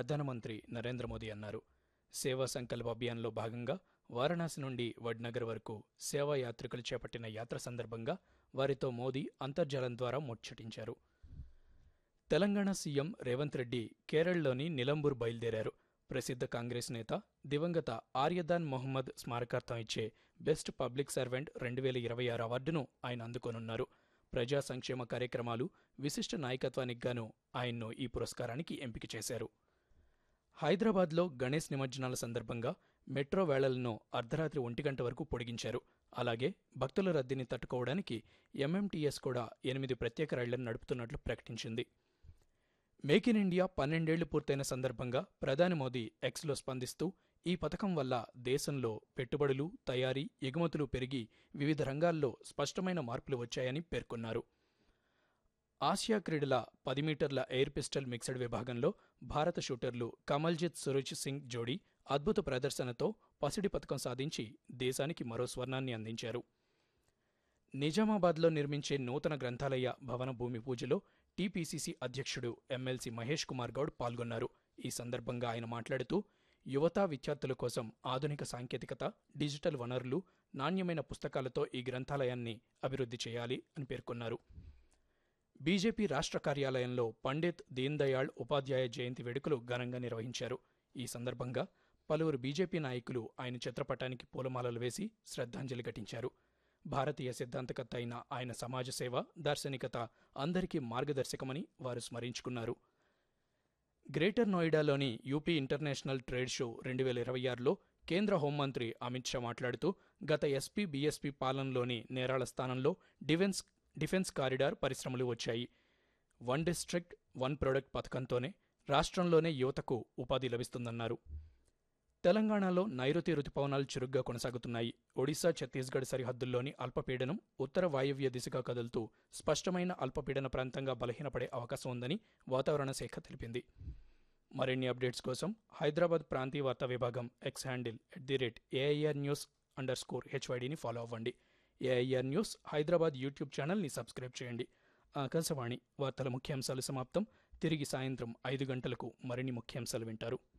ప్రధానమంత్రి నరేంద్ర మోదీ అన్నారు సేవా సంకల్ప అభియాన్లో భాగంగా వారణాసి నుండి వడ్నగర్ వరకు సేవా యాత్రికులు చేపట్టిన యాత్ర సందర్భంగా వారితో మోదీ అంతర్జాలం ద్వారా ముచ్చటించారు తెలంగాణ సీఎం రేవంత్ రెడ్డి కేరళలోని నిలంబూర్ బయలుదేరారు ప్రసిద్ధ కాంగ్రెస్ నేత దివంగత ఆర్యదాన్ మొహమ్మద్ స్మారకార్థం ఇచ్చే బెస్ట్ పబ్లిక్ సర్వెంట్ రెండు వేల ఇరవై ఆరు అవార్డును ఆయన అందుకోనున్నారు ప్రజా సంక్షేమ కార్యక్రమాలు విశిష్ట నాయకత్వానికి గాను ఆయన్ను ఈ పురస్కారానికి ఎంపిక చేశారు హైదరాబాద్లో గణేష్ నిమజ్జనాల సందర్భంగా మెట్రో వేళలను అర్ధరాత్రి ఒంటి గంట వరకు పొడిగించారు అలాగే భక్తుల రద్దీని తట్టుకోవడానికి ఎంఎంటీఎస్ కూడా ఎనిమిది ప్రత్యేక రైళ్లను నడుపుతున్నట్లు ప్రకటించింది మేక్ ఇన్ ఇండియా పన్నెండేళ్లు పూర్తయిన సందర్భంగా ప్రధాని మోదీ ఎక్స్లో స్పందిస్తూ ఈ పథకం వల్ల దేశంలో పెట్టుబడులు తయారీ ఎగుమతులు పెరిగి వివిధ రంగాల్లో స్పష్టమైన మార్పులు వచ్చాయని పేర్కొన్నారు ఆసియా క్రీడల పది మీటర్ల ఎయిర్ పిస్టల్ మిక్స్డ్ విభాగంలో భారత షూటర్లు కమల్జిత్ సురుచ్ సింగ్ జోడీ అద్భుత ప్రదర్శనతో పసిడి పథకం సాధించి దేశానికి మరో స్వర్ణాన్ని అందించారు నిజామాబాద్లో నిర్మించే నూతన గ్రంథాలయ భవన భూమి పూజలో టీపీసీసీ అధ్యక్షుడు ఎమ్మెల్సీ మహేష్ కుమార్ గౌడ్ పాల్గొన్నారు ఈ సందర్భంగా ఆయన మాట్లాడుతూ యువత విద్యార్థుల కోసం ఆధునిక సాంకేతికత డిజిటల్ వనరులు నాణ్యమైన పుస్తకాలతో ఈ గ్రంథాలయాన్ని అభివృద్ధి చేయాలి అని పేర్కొన్నారు బీజేపీ రాష్ట్ర కార్యాలయంలో పండిత్ దీన్ దయాళ్ ఉపాధ్యాయ జయంతి వేడుకలు ఘనంగా నిర్వహించారు ఈ సందర్భంగా పలువురు బీజేపీ నాయకులు ఆయన చిత్రపటానికి పూలమాలలు వేసి శ్రద్ధాంజలి ఘటించారు భారతీయ సిద్ధాంతకర్త అయిన ఆయన సమాజ సేవ దార్శనికత అందరికీ మార్గదర్శకమని వారు స్మరించుకున్నారు గ్రేటర్ నోయిడాలోని యూపీ ఇంటర్నేషనల్ ట్రేడ్ షో రెండు వేల ఇరవై ఆరులో కేంద్ర హోంమంత్రి అమిత్ షా మాట్లాడుతూ గత ఎస్పీ బీఎస్పీ పాలనలోని నేరాల స్థానంలో డిఫెన్స్ డిఫెన్స్ కారిడార్ పరిశ్రమలు వచ్చాయి వన్ డిస్ట్రిక్ట్ వన్ ప్రొడక్ట్ పథకంతోనే రాష్ట్రంలోనే యువతకు ఉపాధి లభిస్తుందన్నారు తెలంగాణలో నైరుతి రుతుపవనాలు చురుగ్గా కొనసాగుతున్నాయి ఒడిశా ఛత్తీస్గఢ్ సరిహద్దుల్లోని అల్పపీడనం ఉత్తర వాయువ్య దిశగా కదులుతూ స్పష్టమైన అల్పపీడన ప్రాంతంగా బలహీనపడే అవకాశం ఉందని వాతావరణ శాఖ తెలిపింది మరిన్ని అప్డేట్స్ కోసం హైదరాబాద్ ప్రాంతీయ వార్తా విభాగం X handle at the rate AIR news underscore హెచ్వైడిని ఫాలో అవ్వండి ఏఐఆర్ న్యూస్ హైదరాబాద్ యూట్యూబ్ ఛానల్ని సబ్స్క్రైబ్ చేయండి ఆకాశవాణి వార్తల ముఖ్యాంశాలు సమాప్తం తిరిగి సాయంత్రం ఐదు గంటలకు మరిన్ని ముఖ్యాంశాలు వింటారు